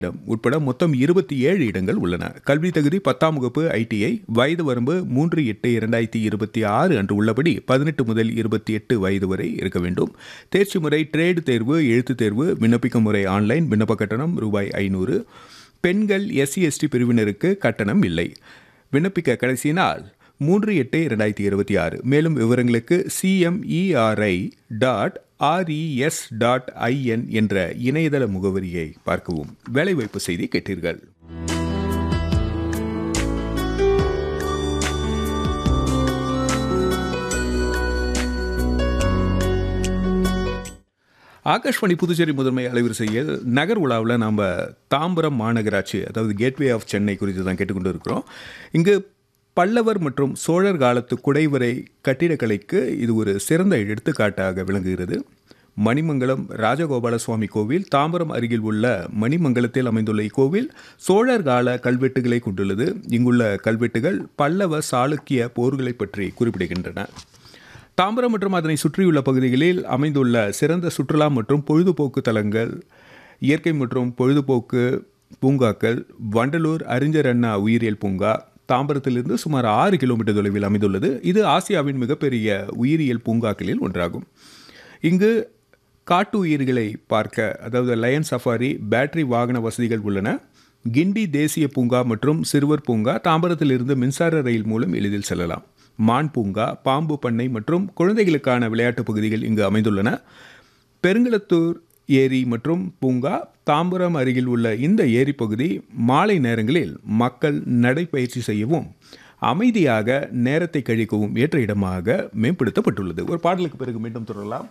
இடம் உட்பட மொத்தம் இருபத்தி ஏழு இடங்கள் உள்ளன கல்வி தகுதி பத்தாம் வகுப்பு ஐடிஐ வயது வரம்பு மூன்று எட்டு இரண்டாயிரத்தி இருபத்தி ஆறு அன்று உள்ளபடி பதினெட்டு முதல் இருபத்தி எட்டு வயது வரை இருக்க வேண்டும் தேர்ச்சி முறை ட்ரேடு தேர்வு எழுத்துத் தேர்வு விண்ணப்பிக்கும் முறை ஆன்லைன் விண்ணப்ப கட்டணம் ரூபாய் ஐநூறு பெண்கள் எஸ்சி எஸ்டி பிரிவினருக்கு கட்டணம் இல்லை விண்ணப்பிக்க கடைசி நாள் மூன்று எட்டு இரண்டாயிரத்தி இருபத்தி ஆறு மேலும் விவரங்களுக்கு CMERI dot RES dot IN என்ற இணையதள முகவரியை பார்க்கவும் வேலைவாய்ப்பு செய்தி கேட்டீர்கள் ஆகாஷ்வாணி புதுச்சேரி முதன்மை அலைவரிசையில் நகர் உலாவில் நாம் தாம்பரம் மாநகராட்சி அதாவது கேட்வே ஆஃப் சென்னை குறித்து தான் கேட்டுக்கொண்டு இருக்கிறோம் இங்கு பல்லவர் மற்றும் சோழர் காலத்து குடைவரை கட்டிடக்கலைக்கு இது ஒரு சிறந்த எடுத்துக்காட்டாக விளங்குகிறது மணிமங்கலம் ராஜகோபால சுவாமி கோவில் தாம்பரம் அருகில் உள்ள மணிமங்கலத்தில் அமைந்துள்ள இக்கோவில் சோழர் கால கல்வெட்டுகளை கொண்டுள்ளது இங்குள்ள கல்வெட்டுகள் பல்லவ சாளுக்கிய போர்களை பற்றி குறிப்பிடுகின்றன தாம்பரம் மற்றும் அதனை சுற்றியுள்ள பகுதிகளில் அமைந்துள்ள சிறந்த சுற்றுலா மற்றும் பொழுதுபோக்கு தலங்கள் இயற்கை மற்றும் பொழுதுபோக்கு பூங்காக்கள் வண்டலூர் அறிஞர் அண்ணா உயிரியல் பூங்கா தாம்பரத்திலிருந்து சுமார் ஆறு கிலோமீட்டர் தொலைவில் அமைந்துள்ளது இது ஆசியாவின் மிகப்பெரிய உயிரியல் பூங்காக்களில் ஒன்றாகும் இங்கு காட்டு உயிர்களை பார்க்க அதாவது லயன் சஃபாரி பேட்டரி வாகன வசதிகள் உள்ளன கிண்டி தேசிய பூங்கா மற்றும் சிறுவர் பூங்கா தாம்பரத்திலிருந்து மின்சார ரயில் மூலம் எளிதில் செல்லலாம் மான் பூங்கா பாம்பு பண்ணை மற்றும் குழந்தைகளுக்கான விளையாட்டுப் பகுதிகள் இங்கு அமைந்துள்ளன பெருங்களத்தூர் ஏரி மற்றும் பூங்கா தாம்பரம் அருகில் உள்ள இந்த ஏரி பகுதி மாலை நேரங்களில் மக்கள் நடைப்பயிற்சி செய்யவும் அமைதியாக நேரத்தை கழிக்கவும் ஏற்ற இடமாக மேம்படுத்தப்பட்டுள்ளது ஒரு பாடலுக்கு பிறகு மீண்டும் தொடரலாம்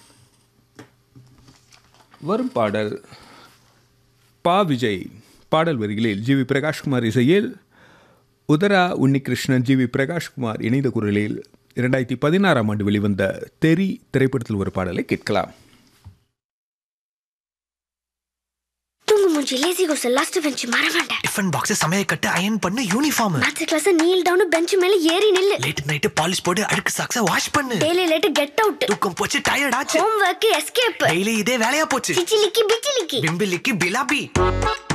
வரும் பாடல் பா விஜய் பாடல் வரிகளில் ஜி வி பிரகாஷ்குமார் இசையில் உதரா உன்னிகிருஷ்ணன் ஜி வி பிரகாஷ்குமார் இணைந்த குரலில் இரண்டாயிரத்தி பதினாறாம் ஆண்டு வெளிவந்த தெரி திரைப்படத்தில் ஒரு பாடலை கேட்கலாம் தூங்கு மூஞ்சி லேசி கோஸ் லாஸ்ட் பெஞ்ச் மறவாண்ட டிஃபன் பாக்ஸ் சமைய கட்டு அயன் பண்ணு uniform maths class kneel down bench மேல ஏறி நில்லு லேட் நைட் பாலிஷ் போட்டு அழுக்கு சாக்ஸ வாஷ் பண்ணு டெய்லி லேட் கெட் அவுட் தூக்கம் போச்சு டயர்ட் ஆச்சு ஹோம் ஒர்க் எஸ்கேப் டெய்லி இதே வேலையா போச்சு சிச்சிலிக்கி பிச்சிலிக்கி பிம்பிலிக்கு பிலாபி